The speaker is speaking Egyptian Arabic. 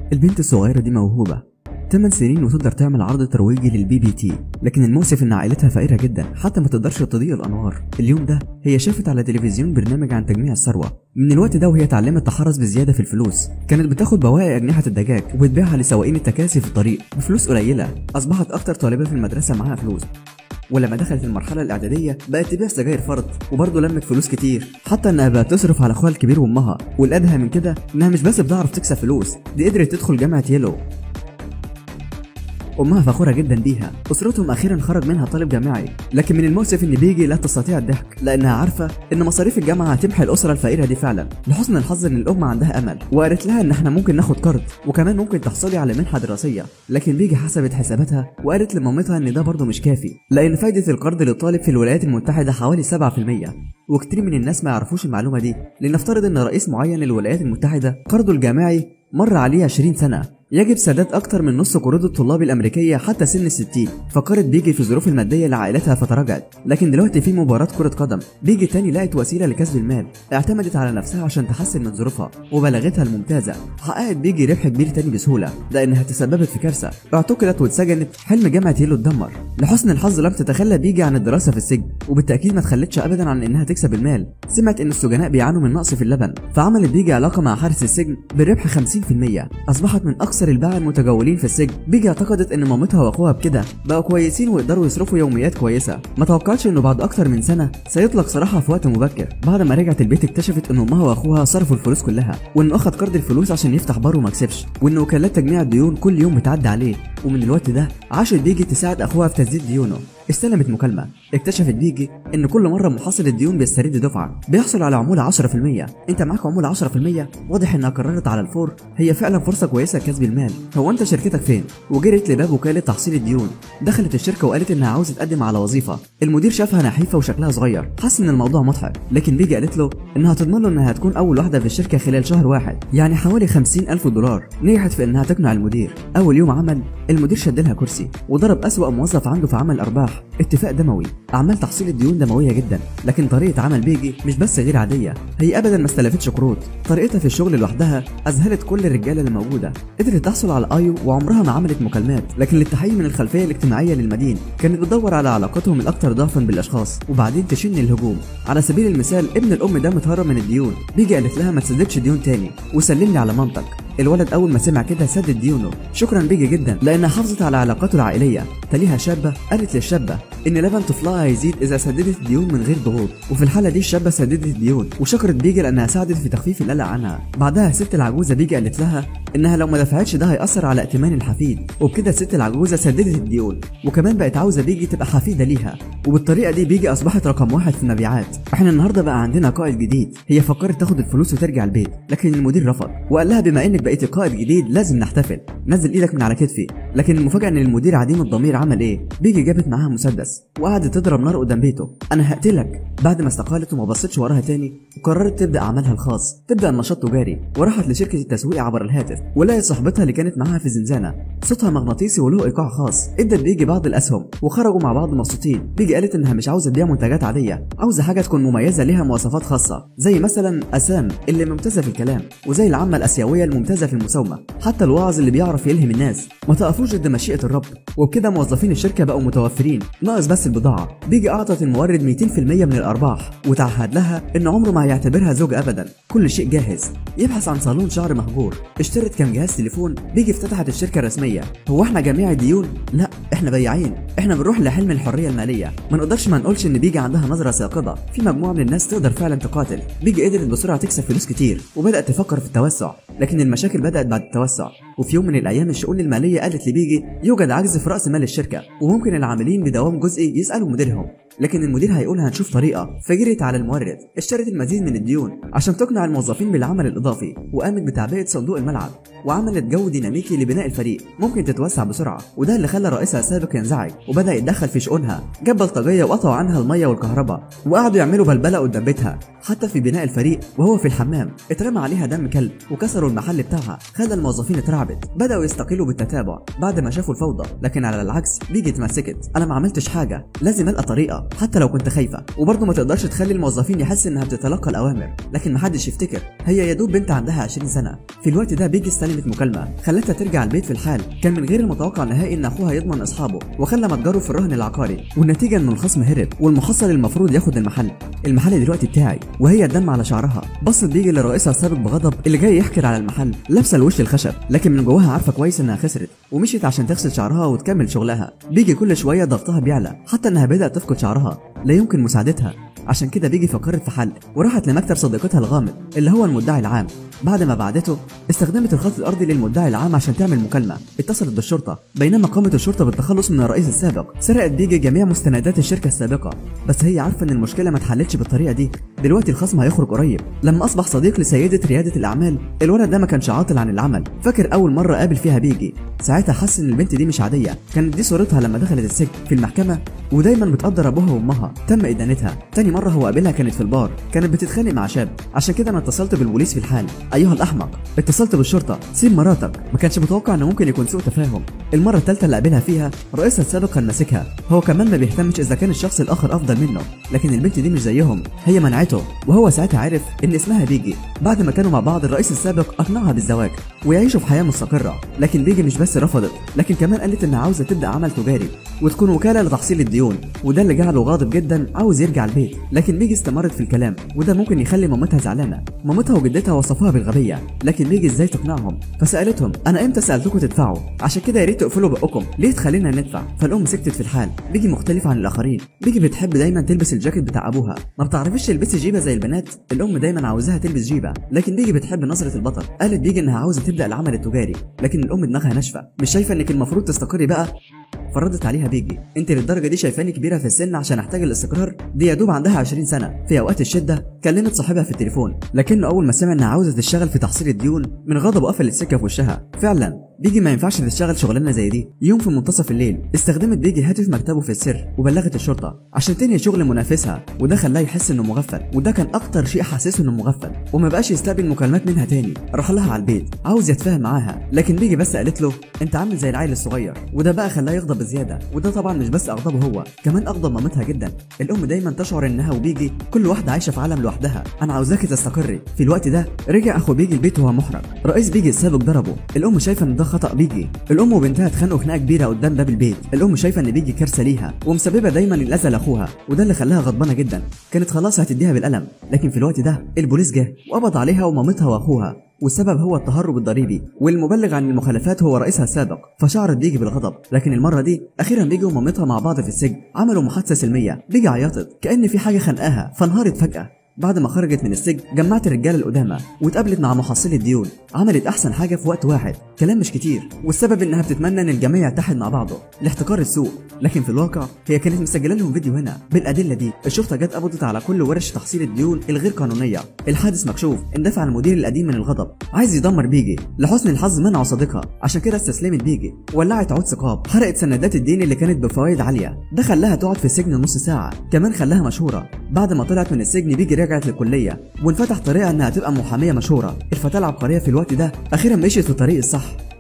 البنت الصغيرة دي موهوبة 8 سنين وتقدر تعمل عرض ترويجي للبي بي تي لكن المؤسف ان عائلتها فقيرة جدا حتى ما تقدرش تضيء الانوار اليوم ده هي شافت على تلفزيون برنامج عن تجميع الثروة من الوقت ده وهي اتعلمت تحرص بزيادة في الفلوس كانت بتاخد بواقي أجنحة الدجاج وبتبيعها لسواقين التكاسي في الطريق بفلوس قليلة أصبحت أكتر طالبة في المدرسة معاها فلوس ولما دخلت المرحلة الإعدادية بقت تبيع سجاير فرد وبرضه لمت فلوس كتير حتى إنها بقت تصرف على أخوها الكبير وأمها والأدهى من كده إنها مش بس بتعرف تكسب فلوس دي قدرت تدخل جامعة يلو أمها فخورة جدا بيها أسرتهم أخيرا خرج منها طالب جامعي لكن من المؤسف إن بيجي لا تستطيع الضحك لأنها عارفة إن مصاريف الجامعة هتمحي الأسرة الفقيرة دي فعلا لحسن الحظ إن الأم عندها أمل وقالت لها إن إحنا ممكن ناخد قرض وكمان ممكن تحصلي على منحة دراسية لكن بيجي حسبت حساباتها وقالت لمامتها إن ده برضه مش كافي لأن فايدة القرض للطالب في الولايات المتحدة حوالي 7% وكتير من الناس ما يعرفوش المعلومة دي لنفترض إن رئيس معين للولايات المتحدة قرضه الجامعي مر عليه 20 سنة يجب سداد أكتر من نص قروض الطلاب الأمريكية حتى سن الستين فكرت بيجي في الظروف المادية لعائلتها فتراجعت لكن دلوقتي في مباراة كرة قدم بيجي تاني لقت وسيلة لكسب المال اعتمدت على نفسها عشان تحسن من ظروفها وبلاغتها الممتازة حققت بيجي ربح كبير تاني بسهولة لأنها تسببت في كارثة اعتقلت واتسجنت حلم جامعة يلو اتدمر لحسن الحظ لم تتخلى بيجي عن الدراسة في السجن وبالتأكيد ما تخلتش أبدا عن إنها تكسب المال سمعت إن السجناء بيعانوا من نقص في اللبن فعملت بيجي علاقة مع حارس السجن بربح 50% أصبحت من أكثر الباعة المتجولين في السجن بيجي اعتقدت ان مامتها واخوها بكده بقوا كويسين ويقدروا يصرفوا يوميات كويسه ما توقعتش انه بعد اكتر من سنه سيطلق سراحها في وقت مبكر بعد ما رجعت البيت اكتشفت ان امها واخوها صرفوا الفلوس كلها وانه اخد قرض الفلوس عشان يفتح بار وما كسبش وان وكالات تجميع الديون كل يوم بتعدي عليه ومن الوقت ده عاشت بيجي تساعد اخوها في تسديد ديونه استلمت مكالمة اكتشفت بيجي ان كل مرة محصل الديون بيسترد دفعة بيحصل على عمولة 10% انت معاك عمولة 10% واضح انها قررت على الفور هي فعلا فرصة كويسة لكسب المال هو انت شركتك فين وجريت لباب وكالة تحصيل الديون دخلت الشركة وقالت انها عاوزة تقدم على وظيفة المدير شافها نحيفة وشكلها صغير حس ان الموضوع مضحك لكن بيجي قالت له انها تضمن له انها هتكون اول واحدة في الشركة خلال شهر واحد يعني حوالي 50 الف دولار نجحت في انها تقنع المدير اول يوم عمل المدير شد لها كرسي وضرب اسوأ موظف عنده في عمل ارباح اتفاق دموي اعمال تحصيل الديون دمويه جدا لكن طريقه عمل بيجي مش بس غير عاديه هي ابدا ما استلفتش قروض طريقتها في الشغل لوحدها اذهلت كل الرجاله اللي موجوده قدرت تحصل على ايو وعمرها ما عملت مكالمات لكن للتحيي من الخلفيه الاجتماعيه للمدين كانت بتدور على علاقتهم الاكثر ضعفا بالاشخاص وبعدين تشن الهجوم على سبيل المثال ابن الام ده متهرب من الديون بيجي قالت لها ما تسددش ديون تاني وسلمني على مامتك الولد اول ما سمع كده سدد ديونه شكرا بيجي جدا لانها حافظت على علاقاته العائليه تليها شابه قالت للشابه ان لبن طفلها هيزيد اذا سددت الديون من غير ضغوط وفي الحاله دي الشابه سددت الديون وشكرت بيجي لانها ساعدت في تخفيف القلق عنها بعدها الست العجوزه بيجي قالت لها انها لو ما دفعتش ده هياثر على ائتمان الحفيد وبكده الست العجوزه سددت الديون وكمان بقت عاوزه بيجي تبقى حفيده ليها وبالطريقه دي بيجي اصبحت رقم واحد في المبيعات احنا النهارده بقى عندنا قائد جديد هي فكرت تاخد الفلوس وترجع البيت لكن المدير رفض وقال لها بما انك بقيتي قائد جديد لازم نحتفل نزل ايدك من على كتفي لكن المفاجاه ان المدير عديم الضمير عمل ايه بيجي جابت معاها مسدس وقعدت تضرب نار قدام بيته انا هقتلك بعد ما استقالت وما بصتش وراها تاني وقررت تبدا عملها الخاص تبدا النشاط تجاري وراحت لشركه التسويق عبر الهاتف ولقت صاحبتها اللي كانت معاها في زنزانه صوتها مغناطيسي وله ايقاع خاص ادت بيجي بعض الاسهم وخرجوا مع بعض مبسوطين بيجي قالت انها مش عاوزه تبيع منتجات عاديه عاوزه حاجه تكون مميزه ليها مواصفات خاصه زي مثلا اسام اللي ممتازه في الكلام وزي العامه الاسيويه الممتازه في المساومه حتى الواعظ اللي بيعرف يلهم الناس ما تقفوش ضد مشيئه الرب وبكده موظفين الشركه بقوا متوفرين ناقص بس البضاعه بيجي اعطت المورد 200% من الارباح وتعهد لها ان عمره ما هيعتبرها زوج ابدا كل شيء جاهز يبحث عن صالون شعر مهجور اشترت كام جهاز تليفون بيجي افتتحت الشركه الرسميه هو احنا جميع الديون لا احنا بياعين احنا بنروح لحلم الحريه الماليه ما نقدرش ما نقولش ان بيجي عندها نظره ثاقبه في مجموعه من الناس تقدر فعلا تقاتل بيجي قدرت بسرعه تكسب فلوس كتير وبدات تفكر في التوسع لكن المشاكل بدات بعد التوسع وفي يوم من الايام الشؤون الماليه قالت لبيجي يوجد عجز في راس مال الشركه وممكن العاملين بدوام جزئي يسالوا مديرهم لكن المدير هيقول هنشوف طريقه فجرت على المورد اشترت المزيد من الديون عشان تقنع الموظفين بالعمل الاضافي وقامت بتعبئه صندوق الملعب وعملت جو ديناميكي لبناء الفريق ممكن تتوسع بسرعه وده اللي خلى رئيسها السابق ينزعج وبدا يتدخل في شؤونها جاب بلطجيه وقطعوا عنها الميه والكهرباء وقعدوا يعملوا بلبله قدام بيتها حتى في بناء الفريق وهو في الحمام اترمى عليها دم كلب وكسروا المحل بتاعها خلى الموظفين اترعبوا ارتعبت بداوا يستقيلوا بالتتابع بعد ما شافوا الفوضى لكن على العكس بيجي اتمسكت انا ما عملتش حاجه لازم القى طريقه حتى لو كنت خايفه وبرضه ما تقدرش تخلي الموظفين يحس انها بتتلقى الاوامر لكن محدش يفتكر هي يا دوب بنت عندها 20 سنه في الوقت ده بيجي استلمت مكالمه خلتها ترجع البيت في الحال كان من غير المتوقع نهائي ان اخوها يضمن اصحابه وخلى متجره في الرهن العقاري والنتيجه ان الخصم هرب والمحصل المفروض ياخد المحل المحل دلوقتي بتاعي وهي الدم على شعرها بصت بيجي لرئيسها السابق بغضب اللي جاي يحكر على المحل لابسه الوش الخشب لكن من جواها عارفه كويس انها خسرت ومشيت عشان تغسل شعرها وتكمل شغلها بيجي كل شويه ضغطها بيعلى حتى انها بدات تفقد شعرها لا يمكن مساعدتها عشان كده بيجي فكرت في حل وراحت لمكتب صديقتها الغامض اللي هو المدعي العام بعد ما بعدته استخدمت الخط الارضي للمدعي العام عشان تعمل مكالمه اتصلت بالشرطه بينما قامت الشرطه بالتخلص من الرئيس السابق سرقت بيجي جميع مستندات الشركه السابقه بس هي عارفه ان المشكله ما اتحلتش بالطريقه دي دلوقتي الخصم هيخرج قريب لما اصبح صديق لسيده رياده الاعمال الولد ده ما كانش عاطل عن العمل فاكر اول مره قابل فيها بيجي ساعتها حس ان البنت دي مش عاديه كانت دي صورتها لما دخلت السجن في المحكمه ودايما بتقدر ابوها وامها تم ادانتها تاني مره هو قابلها كانت في البار كانت بتتخانق مع شاب عشان كده انا اتصلت بالبوليس في الحال ايها الاحمق اتصلت بالشرطه سيب مراتك ما كانش متوقع انه ممكن يكون سوء تفاهم المره الثالثه اللي قابلها فيها رئيسها السابق كان ماسكها هو كمان ما بيهتمش اذا كان الشخص الاخر افضل منه لكن البنت دي مش زيهم هي منعته وهو ساعتها عرف ان اسمها بيجي بعد ما كانوا مع بعض الرئيس السابق اقنعها بالزواج ويعيشوا في حياه مستقره لكن بيجي مش بس رفضت لكن كمان قالت انها عاوزه تبدا عمل تجاري وتكون وكاله لتحصيل الديون وده اللي جعله غاضب جدا عاوز يرجع البيت لكن بيجي استمرت في الكلام وده ممكن يخلي مامتها زعلانه مامتها وجدتها وصفوها بالغبيه لكن بيجي ازاي تقنعهم فسالتهم انا امتى سالتكم تدفعوا عشان كده يا ريت تقفلوا بقكم ليه تخلينا ندفع فالام سكتت في الحال بيجي مختلفه عن الاخرين بيجي بتحب دايما تلبس الجاكيت بتاع ابوها ما بتعرفش تلبسي جيبه زي البنات الام دايما عاوزاها تلبس جيبه لكن بيجي بتحب نظره البطل قالت بيجي انها عاوزه تبدا العمل التجاري لكن الام دماغها ناشفه مش شايفه انك المفروض تستقري بقى فردت عليها بيجي انت للدرجه دي شايفاني كبيره في السن عشان احتاج الاستقرار دي يا دوب عندها 20 سنه في اوقات الشده كلمت صاحبها في التليفون لكنه اول ما سمع انها عاوزه تشتغل في تحصيل الديون من غضب قفل السكه في وشها فعلا بيجي ما ينفعش تشتغل شغلانه زي دي يوم في منتصف الليل استخدمت بيجي هاتف مكتبه في السر وبلغت الشرطه عشان تنهي شغل منافسها وده خلاه يحس انه مغفل وده كان اكتر شيء حسسه انه مغفل وما بقاش يستقبل مكالمات منها تاني راح لها على البيت عاوز يتفاهم معاها لكن بيجي بس قالت له انت عامل زي العيل الصغير وده بقى خلاه يغضب بزياده وده طبعا مش بس اغضبه هو كمان اغضب مامتها جدا الام دايما تشعر انها وبيجي كل واحده عايشه في عالم لوحدها انا عاوزاكي تستقري في الوقت ده رجع اخو بيجي البيت وهو محرج رئيس بيجي السابق ضربه الام شايفه ان ده خطا بيجي الام وبنتها اتخانقوا خناقه كبيره قدام باب البيت الام شايفه ان بيجي كارثه ليها ومسببه دايما الاذى لاخوها وده اللي خلاها غضبانه جدا كانت خلاص هتديها بالقلم لكن في الوقت ده البوليس جه وقبض عليها ومامتها واخوها والسبب هو التهرب الضريبي والمبلغ عن المخالفات هو رئيسها السابق فشعرت بيجي بالغضب لكن المره دي اخيرا بيجي ومامتها مع بعض في السجن عملوا محادثه سلميه بيجي عيطت كان في حاجه خانقاها فانهارت فجاه بعد ما خرجت من السجن جمعت الرجاله القدامى واتقابلت مع محصلي الديون عملت احسن حاجه في وقت واحد كلام مش كتير والسبب انها بتتمنى ان الجميع يتحد مع بعضه لاحتكار السوق لكن في الواقع هي كانت مسجله لهم فيديو هنا بالادله دي الشرطه جت قبضت على كل ورش تحصيل الديون الغير قانونيه الحادث مكشوف اندفع المدير القديم من الغضب عايز يدمر بيجي لحسن الحظ منعوا صديقها عشان كده استسلمت بيجي ولعت عود ثقاب حرقت سندات الدين اللي كانت بفوائد عاليه ده خلاها تقعد في السجن نص ساعه كمان خلاها مشهوره بعد ما طلعت من السجن بيجي رجعت للكليه وانفتح طريقها انها تبقى محاميه مشهوره الفتاه العبقريه في الوقت ده اخيرا مشيت في الطريق الصح